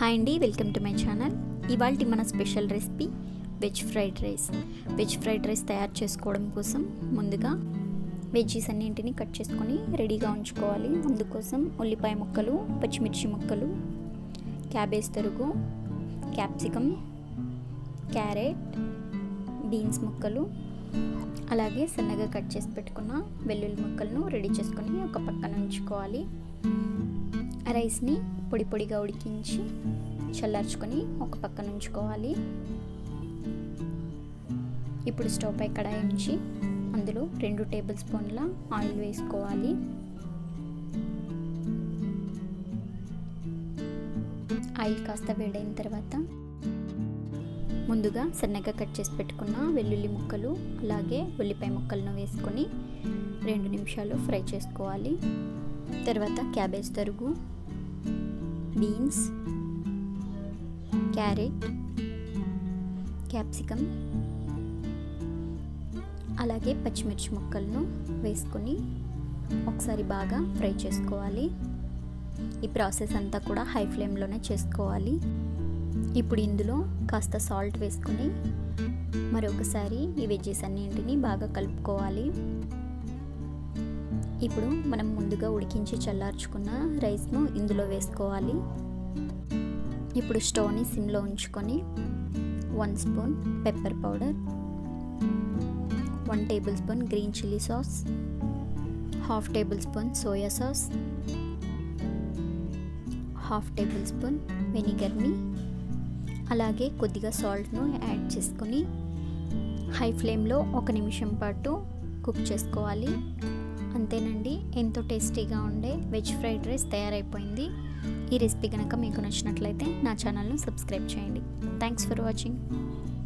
hi అండి welcome to my channel ఇవాళ మన special recipe veg fried rice veg fried rice తయారు చేసుకోవడం కోసం ముందుగా వెజ్జీస్ అన్నింటిని కట్ చేసుకొని రెడీగా ఉంచుకోవాలి అందుకోసం ఉల్లిపాయ ముక్కలు పచ్చిమిర్చి ముక్కలు క్యాబేజ్ తరుగు క్యాప్సికమ్ క్యారెట్ బీన్స్ ముక్కలు అలాగే సన్నగా కట్ చేసి పెట్టుకున్న వెల్లుల్లి ముక్కలను రెడీ చేసుకొని ఒక పక్కన ఉంచుకోవాలి రైస్ని పొడి పొడిగా ఉడికించి చల్లార్చుకొని ఒక పక్కన ఉంచుకోవాలి ఇప్పుడు స్టవ్ పై కడాయి ఉంచి అందులో రెండు టేబుల్ స్పూన్ల ఆయిల్ వేసుకోవాలి ఆయిల్ కాస్త వేడైన తర్వాత ముందుగా సన్నగా కట్ చేసి పెట్టుకున్న వెల్లుల్లి ముక్కలు అలాగే ఉల్లిపాయ ముక్కలను వేసుకొని రెండు నిమిషాలు ఫ్రై చేసుకోవాలి తర్వాత క్యాబేజ్ తరుగు బీన్స్ క్యారెట్ క్యాప్సికమ్ అలాగే పచ్చిమిర్చి ముక్కలను వేసుకొని ఒకసారి బాగా ఫ్రై చేసుకోవాలి ఈ ప్రాసెస్ అంతా కూడా హై ఫ్లేమ్లోనే చేసుకోవాలి ఇప్పుడు ఇందులో కాస్త సాల్ట్ వేసుకొని మరొకసారి ఈ వెజ్జెస్ అన్నింటినీ బాగా కలుపుకోవాలి ఇప్పుడు మనం ముందుగా ఉడికించి చల్లార్చుకున్న రైస్ను ఇందులో వేసుకోవాలి ఇప్పుడు స్టవ్ని సిమ్లో ఉంచుకొని one spoon pepper powder one tablespoon green chilli sauce half tablespoon soya sauce half tablespoon వెనిగర్ని అలాగే కొద్దిగా సాల్ట్ను యాడ్ చేసుకొని హై ఫ్లేమ్లో ఒక నిమిషం పాటు కుక్ చేసుకోవాలి అంతేనండి ఎంతో టేస్టీగా ఉండే వెజ్ ఫ్రైడ్ రైస్ తయారైపోయింది ఈ రెసిపీ కనుక మీకు నచ్చినట్లయితే నా ఛానల్ను సబ్స్క్రైబ్ చేయండి థ్యాంక్స్ ఫర్ వాచింగ్